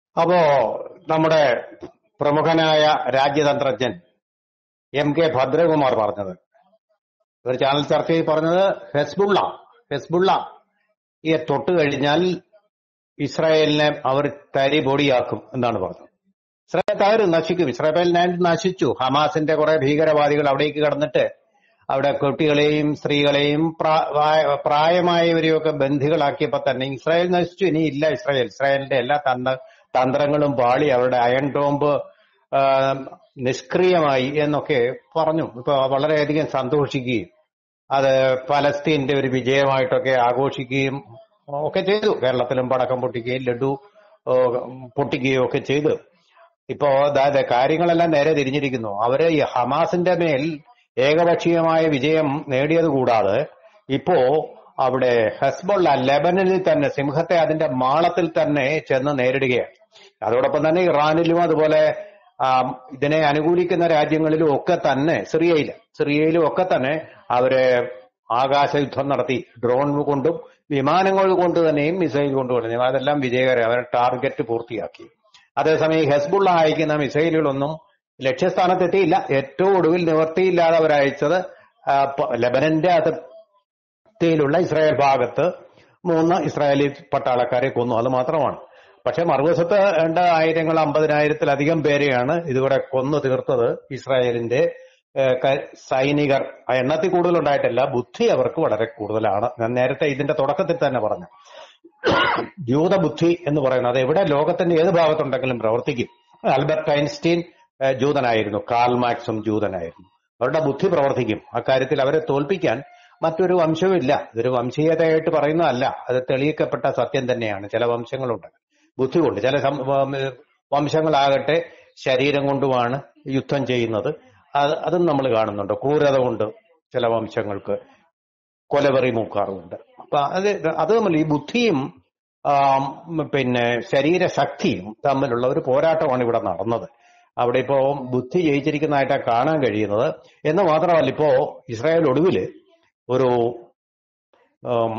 അപ്പോ നമ്മുടെ പ്രമുഖനായ രാജ്യതന്ത്രജ്ഞൻ എം കെ ഭദ്രകുമാർ പറഞ്ഞത് ഒരു ചാനൽ ചർച്ചയിൽ പറഞ്ഞത് ഹെസ്ബുള്ള ഹെസ്ബുള്ള ഈ തൊട്ട് കഴിഞ്ഞാൽ ഇസ്രായേലിനെ അവർ തരി പൊടിയാക്കും എന്നാണ് പറഞ്ഞത് ഇസ്രായേൽ തകരും നശിക്കും ഇസ്രായേൽ ലാൻഡ് നശിച്ചു ഹമാസിന്റെ കുറെ ഭീകരവാദികൾ അവിടേക്ക് കടന്നിട്ട് അവിടെ കുട്ടികളെയും സ്ത്രീകളെയും പ്രാ- പ്രായ- പ്രായമായവരെയും ഒക്കെ ബന്ധികളാക്കിയപ്പോ തന്നെ ഇസ്രായേൽ നശിച്ചു ഇനി ഇല്ല ഇസ്രായേൽ ഇസ്രായേലിന്റെ എല്ലാ തന്ത്ര തന്ത്രങ്ങളും പാളി അവരുടെ അയൺ ടോംബ് ആ, നിഷ്ക്രിയമായി എന്നൊക്കെ പറഞ്ഞു ഇപ്പൊ വളരെയധികം സന്തോഷിക്കുകയും അത് പലസ്തീന്റെ ഒരു വിജയമായിട്ടൊക്കെ ആഘോഷിക്കുകയും ഒക്കെ ചെയ്തു കേരളത്തിലും പടക്കം പൊട്ടിക്കുകയും ലഡു ഓ, പൊട്ടിക്കുകയും ഒക്കെ ചെയ്തു ഇപ്പോ അതായത് കാര്യങ്ങളെല്ലാം നേരെ തിരിഞ്ഞിരിക്കുന്നു അവര് ഈ ഹമാസിന്റെ മേൽ ഏകപക്ഷീയമായ വിജയം നേടിയത് കൂടാതെ ഇപ്പോ അവിടെ ഹെസ്ബുള്ള ലെബനനിൽ തന്നെ സിംഹത്തെ അതിന്റെ മാളത്തിൽ തന്നെ ചെന്ന് നേരിടുകയാണ് അതോടൊപ്പം തന്നെ ഇറാനിലും അതുപോലെ ആ, ഇതിനെ അനുകൂലിക്കുന്ന രാജ്യങ്ങളിലും ഒക്കെ തന്നെ സിറിയയിലും സിറിയയിലും ഒക്കെ തന്നെ അവര് ആകാശ യുദ്ധം നടത്തി ഡ്രോൺ കൊണ്ടും വിമാനങ്ങൾ കൊണ്ട് തന്നെയും മിസൈൽ കൊണ്ട് തന്നെയും അതെല്ലാം വിജയകരം അവർ ടാർഗറ്റ് പൂർത്തിയാക്കി അതേസമയം ഹെസ്ബുള്ള അയക്കുന്ന മിസൈലുകളൊന്നും ലക്ഷ്യസ്ഥാനത്തെത്തിയില്ല ഏറ്റവും ഒടുവിൽ നിവർത്തിയില്ലാതെ അവർ അയച്ചത് ആ, പ- ലെബനന്റെ അതിർത്തിയിലുള്ള ഇസ്രായേൽ ഭാഗത്ത് മൂന്ന് ഇസ്രായേലി പട്ടാളക്കാരെ കൊന്നു അത് മാത്രമാണ് പക്ഷെ മറുവശത്ത് രണ്ട് ആയിരങ്ങൾ അമ്പതിനായിരത്തിലധികം പേരെയാണ് ഇതുകൂടെ കൊന്നു തീർത്തത് ഇസ്രായേലിന്റെ ഏഹ്, ക- സൈനികർ ആ എണ്ണത്തിൽ കൂടുതലുണ്ടായിട്ടല്ല ബുദ്ധി അവർക്ക് വളരെ കൂടുതലാണ് ഞാൻ നേരത്തെ ഇതിന്റെ തുടക്കത്തിൽ തന്നെ പറഞ്ഞു ജൂതബുദ്ധി എന്ന് പറയുന്നത് അത് എവിടെ ലോകത്തിന്റെ ഏത് ഭാഗത്തുണ്ടെങ്കിലും പ്രവർത്തിക്കും ആൽബർട്ട് ഐൻസ്റ്റീൻ ഏഹ്, ജൂതനായിരുന്നു കാൾ മാക്സും ജൂതനായിരുന്നു അവരുടെ ബുദ്ധി പ്രവർത്തിക്കും അക്കാര്യത്തിൽ അവരെ തോൽപ്പിക്കാൻ മറ്റൊരു വംശവും ഇല്ല ഇതൊരു വംശീയതയായിട്ട് പറയുന്നതല്ല അത് തെളിയിക്കപ്പെട്ട സത്യം തന്നെയാണ് ചില വംശങ്ങളുണ്ട് ബുദ്ധി കൊണ്ട് ചില സം- വം- വംശങ്ങളാകട്ടെ ശരീരം കൊണ്ടുമാണ് യുദ്ധം ചെയ്യുന്നത് അത് അതും നമ്മൾ കാണുന്നുണ്ട് ക്രൂരത കൊണ്ട് ചില വംശങ്ങൾക്ക് കൊലവെറി മൂക്കാറുമുണ്ട് അപ്പൊ അത് അത് തമ്മിൽ ഈ ബുദ്ധിയും ആം, പിന്നെ ശരീരശക്തിയും തമ്മിലുള്ള ഒരു പോരാട്ടമാണ് ഇവിടെ നടന്നത് അവിടെ ഇപ്പോ ബുദ്ധി ജയിച്ചിരിക്കുന്നതായിട്ടാണ് കാണാൻ കഴിയുന്നത് എന്ന് മാത്രമല്ല ഇപ്പോ ഇസ്രായേൽ ഒടുവില് ഒരു ആം,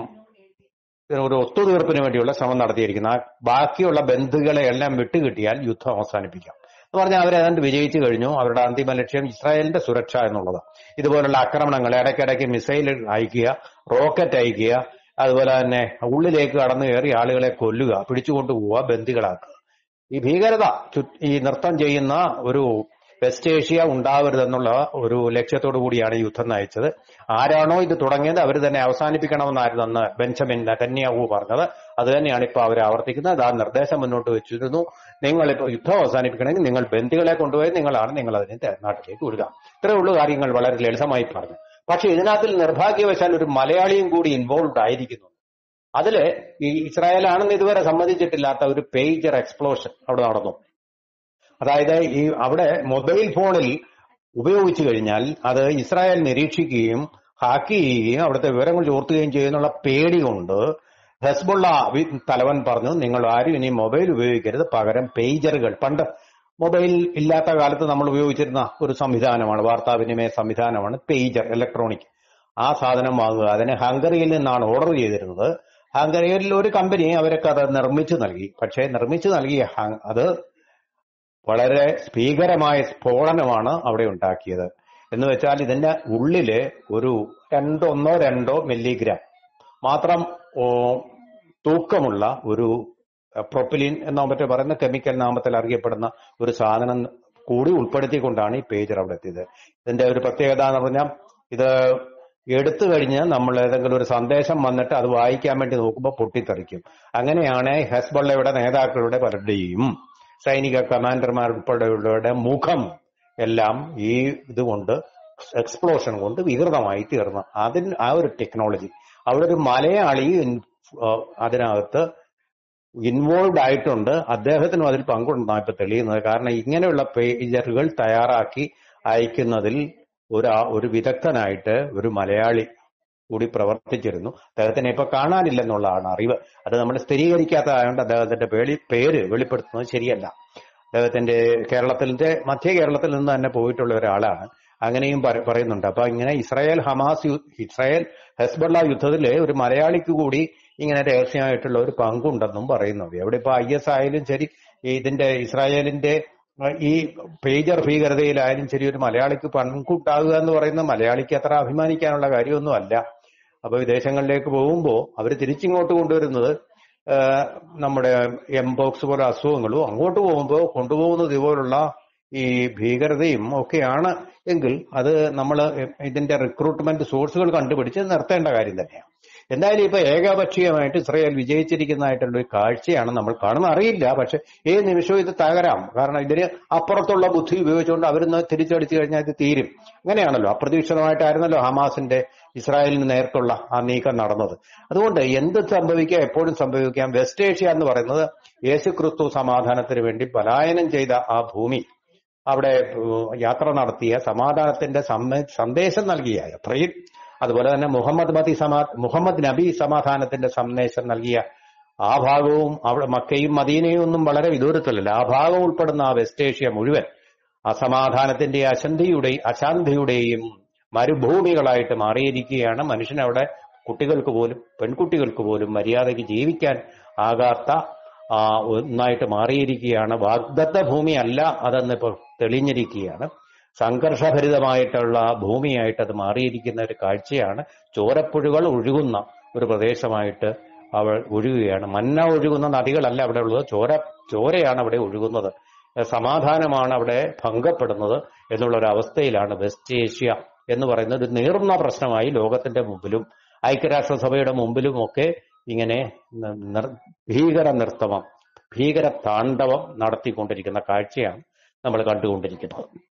ഒരു ഒത്തുതീർപ്പിന് വേണ്ടിയുള്ള ശ്രമം നടത്തിയിരിക്കുന്ന ആ ബാക്കിയുള്ള ബന്ധുക്കളെ എല്ലാം വിട്ടുകിട്ടിയാൽ യുദ്ധം അവസാനിപ്പിക്കാം എന്ന് പറഞ്ഞാൽ അവർ ഏതാണ്ട് വിജയിച്ചു കഴിഞ്ഞു അവരുടെ അന്തിമ ലക്ഷ്യം ഇസ്രായേലിന്റെ സുരക്ഷ എന്നുള്ളത് ഇതുപോലുള്ള ആക്രമണങ്ങൾ ഇടയ്ക്കിടയ്ക്ക് മിസൈൽ അയക്കുക റോക്കറ്റ് അയക്കുക അതുപോലെ തന്നെ ഉള്ളിലേക്ക് കടന്നു കയറി ആളുകളെ കൊല്ലുക പിടിച്ചുകൊണ്ടു പോവുക ബന്ദികളാക്കുക ഈ ഭീകരത ചു- ഈ നൃത്തം ചെയ്യുന്ന ഒരു വെസ്റ്റ് ഏഷ്യ ഉണ്ടാവരുതെന്നുള്ള ഒരു ലക്ഷ്യത്തോടു കൂടിയാണ് ഈ യുദ്ധം നയിച്ചത് ആരാണോ ഇത് തുടങ്ങിയത് അവർ തന്നെ അവസാനിപ്പിക്കണമെന്നായിരുന്നു അന്ന് ബെഞ്ചമിൻ നെതന്യാഹു പറഞ്ഞത് അത് തന്നെയാണ് ഇപ്പൊ അവർ ആവർത്തിക്കുന്നത് ആ നിർദ്ദേശം മുന്നോട്ട് വെച്ചിരുന്നു നിങ്ങൾ ഇപ്പോൾ യുദ്ധം അവസാനിപ്പിക്കണമെങ്കിൽ നിങ്ങൾ ബന്ദികളെ കൊണ്ടുപോയി നിങ്ങളാണ് നിങ്ങൾ അതിനെ തെ- നാട്ടിലേക്ക് വിടുക ഇത്രയേ ഉള്ളൂ കാര്യങ്ങൾ വളരെ ലളിതമായി പറഞ്ഞു പക്ഷെ ഇതിനകത്തിൽ നിർഭാഗ്യവശാൽ ഒരു മലയാളിയും കൂടി ഇൻവോൾവ് ആയിരിക്കുന്നു അതില് ഈ ഇസ്രായേലാണെന്ന് ഇതുവരെ സമ്മതിച്ചിട്ടില്ലാത്ത ഒരു പേജർ എക്സ്പ്ലോഷൻ അവിടെ നടന്നു അതായത് ഈ അവിടെ മൊബൈൽ ഫോണിൽ ഉപയോഗിച്ചു കഴിഞ്ഞാൽ അത് ഇസ്രായേൽ നിരീക്ഷിക്കുകയും ഹാക്ക് ചെയ്യുകയും അവിടുത്തെ വിവരങ്ങൾ ചോർത്തുകയും ചെയ്യുന്നുള്ള പേടി കൊണ്ട് ഹെസ്ബുള്ള വി- തലവൻ പറഞ്ഞു നിങ്ങൾ ആരും ഇനി മൊബൈൽ ഉപയോഗിക്കരുത് പകരം പേജറുകൾ പണ്ട് മൊബൈൽ ഇല്ലാത്ത കാലത്ത് നമ്മൾ ഉപയോഗിച്ചിരുന്ന ഒരു സംവിധാനമാണ് വാർത്താവിനിമയ സംവിധാനമാണ് പേജർ ഇലക്ട്രോണിക് ആ സാധനം വാങ്ങുക അതിന് ഹംഗറിയിൽ നിന്നാണ് ഓർഡർ ചെയ്തിരുന്നത് ഹംഗറിയിൽ ഒരു കമ്പനി അവരൊക്കെ അത് നിർമ്മിച്ചു നൽകി പക്ഷേ നിർമ്മിച്ചു നൽകിയ ഹ- അത് വളരെ ഭീകരമായ സ്ഫോടനമാണ് അവിടെ ഉണ്ടാക്കിയത് എന്ന് വെച്ചാൽ ഇതിന്റെ ഉള്ളില് ഒരു രണ്ടൊന്നോ രണ്ടോ മില്ലിഗ്രാം മാത്രം ഓ, തൂക്കമുള്ള ഒരു പ്രൊപ്പിലിൻ എന്ന മറ്റേ പറയുന്ന കെമിക്കൽ നാമത്തിൽ അറിയപ്പെടുന്ന ഒരു സാധനം കൂടി ഉൾപ്പെടുത്തിക്കൊണ്ടാണ് ഈ പേജർ അവിടെ എത്തിയത് ഇതിന്റെ ഒരു പ്രത്യേകത എന്ന് പറഞ്ഞാൽ ഇത് എടുത്തു കഴിഞ്ഞ് നമ്മൾ ഏതെങ്കിലും ഒരു സന്ദേശം വന്നിട്ട് അത് വായിക്കാൻ വേണ്ടി നോക്കുമ്പോൾ പൊട്ടിത്തെറിക്കും അങ്ങനെയാണ് ഹെസ്ബള്ളയുടെ നേതാക്കളുടെ പലരുടെയും സൈനിക കമാൻഡർമാർ ഉൾപ്പെടെയുള്ളവരുടെ മുഖം എല്ലാം ഈ ഇതുകൊണ്ട് എക്സ്പ്ലോഷൻ കൊണ്ട് വികൃതമായി തീർന്നു അതിന് ആ ഒരു ടെക്നോളജി അവിടെ ഒരു മലയാളി ഇൻ- ആ, അതിനകത്ത് ഇൻവോൾവ് ആയിട്ടുണ്ട് അദ്ദേഹത്തിനും അതിൽ പങ്കുണ്ടെന്നാണ് ഇപ്പൊ തെളിയുന്നത് കാരണം ഇങ്ങനെയുള്ള പേജറുകൾ തയ്യാറാക്കി അയക്കുന്നതിൽ ഒരു ആ- ഒരു വിദഗ്ധനായിട്ട് ഒരു മലയാളി കൂടി പ്രവർത്തിച്ചിരുന്നു അദ്ദേഹത്തിനെ ഇപ്പൊ കാണാനില്ലെന്നുള്ളതാണ് അറിവ് അത് നമ്മൾ സ്ഥിരീകരിക്കാത്തതായതുകൊണ്ട് അദ്ദേഹത്തിന്റെ പേടി പേര് വെളിപ്പെടുത്തുന്നത് ശരിയല്ല അദ്ദേഹത്തിന്റെ കേരളത്തിന്റെ മധ്യ കേരളത്തിൽ നിന്ന് തന്നെ പോയിട്ടുള്ള ഒരാളാണ് അങ്ങനെയും പറ- പറയുന്നുണ്ട് അപ്പൊ ഇങ്ങനെ ഇസ്രായേൽ ഹമാസ് യു- ഇസ്രായേൽ ഹെസ്ബള്ള യുദ്ധത്തില് ഒരു മലയാളിക്ക് കൂടി ഇങ്ങനെ രഹസ്യമായിട്ടുള്ള ഒരു പങ്കുണ്ടെന്നും പറയുന്നു എവിടെ ഇപ്പൊ ഐ എസ് ആയാലും ശരി ഇതിന്റെ ഇസ്രായേലിന്റെ അഹ് ഈ പേജർ ഭീകരതയിലായാലും ശരി ഒരു മലയാളിക്ക് പൺകുട്ടാകുക എന്ന് പറയുന്ന മലയാളിക്ക് അത്ര അഭിമാനിക്കാനുള്ള കാര്യമൊന്നും അല്ല അപ്പൊ വിദേശങ്ങളിലേക്ക് പോകുമ്പോൾ അവർ തിരിച്ചിങ്ങോട്ട് കൊണ്ടുവരുന്നത് ആഹ് നമ്മുടെ എംപോക്സ് പോലെ അസുഖങ്ങളും അങ്ങോട്ട് പോകുമ്പോൾ കൊണ്ടുപോകുന്നത് ഇതുപോലുള്ള ഈ ഭീകരതയും ഒക്കെയാണ് എങ്കിൽ അത് നമ്മൾ ഇതിന്റെ റിക്രൂട്ട്മെന്റ് സോഴ്സുകൾ കണ്ടുപിടിച്ച് നിർത്തേണ്ട കാര്യം തന്നെയാണ് എന്തായാലും ഇപ്പൊ ഏകപക്ഷീയമായിട്ട് ഇസ്രയേൽ വിജയിച്ചിരിക്കുന്നതായിട്ടുള്ള ഒരു കാഴ്ചയാണ് നമ്മൾ കാണുന്നത് അറിയില്ല പക്ഷെ ഏത് നിമിഷവും ഇത് തകരാം കാരണം ഇതിന് അപ്പുറത്തുള്ള ബുദ്ധി ഉപയോഗിച്ചുകൊണ്ട് അവരിന്ന് തിരിച്ചടിച്ചു കഴിഞ്ഞാൽ ഇത് തീരും അങ്ങനെയാണല്ലോ അപ്രതീക്ഷിതമായിട്ടായിരുന്നല്ലോ ഹമാസിന്റെ ഇസ്രായേലിന് നേർക്കുള്ള ആ നീക്കം നടന്നത് അതുകൊണ്ട് എന്ത് സംഭവിക്കാം എപ്പോഴും സംഭവിക്കാം വെസ്റ്റ് ഏഷ്യ എന്ന് പറയുന്നത് യേശുക്രിസ്തു സമാധാനത്തിന് വേണ്ടി പലായനം ചെയ്ത ആ ഭൂമി അവിടെ ഏഹ്, യാത്ര നടത്തിയ സമാധാനത്തിന്റെ സമ്മ- സന്ദേശം നൽകിയ യാത്രയിൽ അതുപോലെ തന്നെ മുഹമ്മദ് മതി സമാ മുഹമ്മദ് നബി സമാധാനത്തിന്റെ സന്ദേശം നൽകിയ ആ ഭാഗവും അവിടെ മക്കയും മദീനയും ഒന്നും വളരെ വിദൂരത്തിലല്ല ആ ഭാഗം ഉൾപ്പെടുന്ന ആ വെസ്റ്റ് ഏഷ്യ മുഴുവൻ അസമാധാനത്തിന്റെ അശാന്തിയുടെയും അശാന്തിയുടെയും മരുഭൂമികളായിട്ട് മാറിയിരിക്കുകയാണ് മനുഷ്യനവിടെ കുട്ടികൾക്ക് പോലും പെൺകുട്ടികൾക്ക് പോലും മര്യാദയ്ക്ക് ജീവിക്കാൻ ആകാത്ത ആ, ഒന്നായിട്ട് മാറിയിരിക്കുകയാണ് വാഗ്ദത്ത ഭൂമിയല്ല അതെന്നിപ്പോൾ തെളിഞ്ഞിരിക്കുകയാണ് സംഘർഷഭരിതമായിട്ടുള്ള ഭൂമിയായിട്ട് അത് മാറിയിരിക്കുന്ന ഒരു കാഴ്ചയാണ് ചോരപ്പുഴകൾ ഒഴുകുന്ന ഒരു പ്രദേശമായിട്ട് അവൾ ഒഴുകുകയാണ് മന്ന ഒഴുകുന്ന നദികളല്ല അവിടെ ഉള്ളത് ചോര ചോരയാണ് അവിടെ ഒഴുകുന്നത് സമാധാനമാണ് അവിടെ ഭംഗപ്പെടുന്നത് എന്നുള്ള ഒരു അവസ്ഥയിലാണ് വെസ്റ്റ് ഏഷ്യ എന്ന് പറയുന്ന ഒരു നീറുന്ന പ്രശ്നമായി ലോകത്തിന്റെ മുമ്പിലും ഐക്യരാഷ്ട്രസഭയുടെ മുമ്പിലും ഒക്കെ ഇങ്ങനെ ന- നിർ- ഭീകര നൃത്തമം ഭീകര താണ്ഡവം നടത്തിക്കൊണ്ടിരിക്കുന്ന കാഴ്ചയാണ് നമ്മൾ കണ്ടുകൊണ്ടിരിക്കുന്നത്